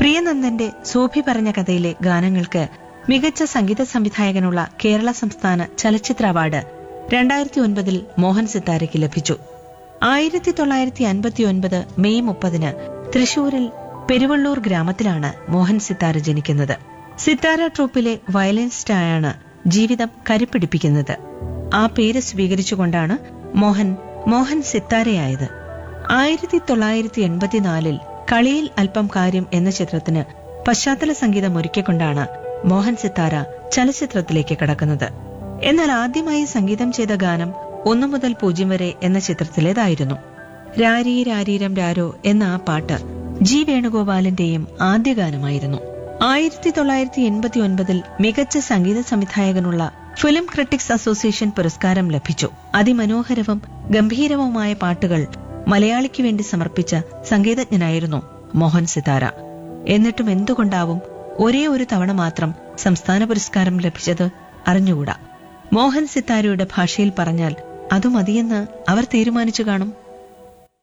പ്രിയനന്ദന്റെ സൂഫി പറഞ്ഞ കഥയിലെ ഗാനങ്ങൾക്ക് മികച്ച സംഗീത സംവിധായകനുള്ള കേരള സംസ്ഥാന ചലച്ചിത്ര അവാർഡ് രണ്ടായിരത്തി ഒൻപതിൽ മോഹൻ സിത്താരയ്ക്ക് ലഭിച്ചു ആയിരത്തി തൊള്ളായിരത്തി അൻപത്തി ഒൻപത് മെയ് മുപ്പതിന് തൃശൂരിൽ പെരുവള്ളൂർ ഗ്രാമത്തിലാണ് മോഹൻ സിത്താര ജനിക്കുന്നത് സിത്താര ട്രൂപ്പിലെ വയലിനിസ്റ്റായാണ് ജീവിതം കരുപ്പിടിപ്പിക്കുന്നത് ആ പേര് സ്വീകരിച്ചുകൊണ്ടാണ് മോഹൻ മോഹൻ സിത്താരയായത് ആയിരത്തി തൊള്ളായിരത്തി എൺപത്തിനാലിൽ കളിയിൽ അല്പം കാര്യം എന്ന ചിത്രത്തിന് പശ്ചാത്തല സംഗീതം ഒരുക്കിക്കൊണ്ടാണ് മോഹൻ സിത്താര ചലച്ചിത്രത്തിലേക്ക് കടക്കുന്നത് എന്നാൽ ആദ്യമായി സംഗീതം ചെയ്ത ഗാനം ഒന്നു മുതൽ പൂജ്യം വരെ എന്ന ചിത്രത്തിലേതായിരുന്നു രാരീ രാരീരം രാരോ എന്ന ആ പാട്ട് ജി വേണുഗോപാലിന്റെയും ആദ്യ ഗാനമായിരുന്നു ആയിരത്തി തൊള്ളായിരത്തി എൺപത്തി ഒൻപതിൽ മികച്ച സംഗീത സംവിധായകനുള്ള ഫിലിം ക്രിട്ടിക്സ് അസോസിയേഷൻ പുരസ്കാരം ലഭിച്ചു അതിമനോഹരവും ഗംഭീരവുമായ പാട്ടുകൾ മലയാളിക്ക് വേണ്ടി സമർപ്പിച്ച സംഗീതജ്ഞനായിരുന്നു മോഹൻ സിതാര എന്നിട്ടും എന്തുകൊണ്ടാവും ഒരേ ഒരു തവണ മാത്രം സംസ്ഥാന പുരസ്കാരം ലഭിച്ചത് അറിഞ്ഞുകൂടാ മോഹൻ സിത്താരയുടെ ഭാഷയിൽ പറഞ്ഞാൽ അതു മതിയെന്ന് അവർ തീരുമാനിച്ചു കാണും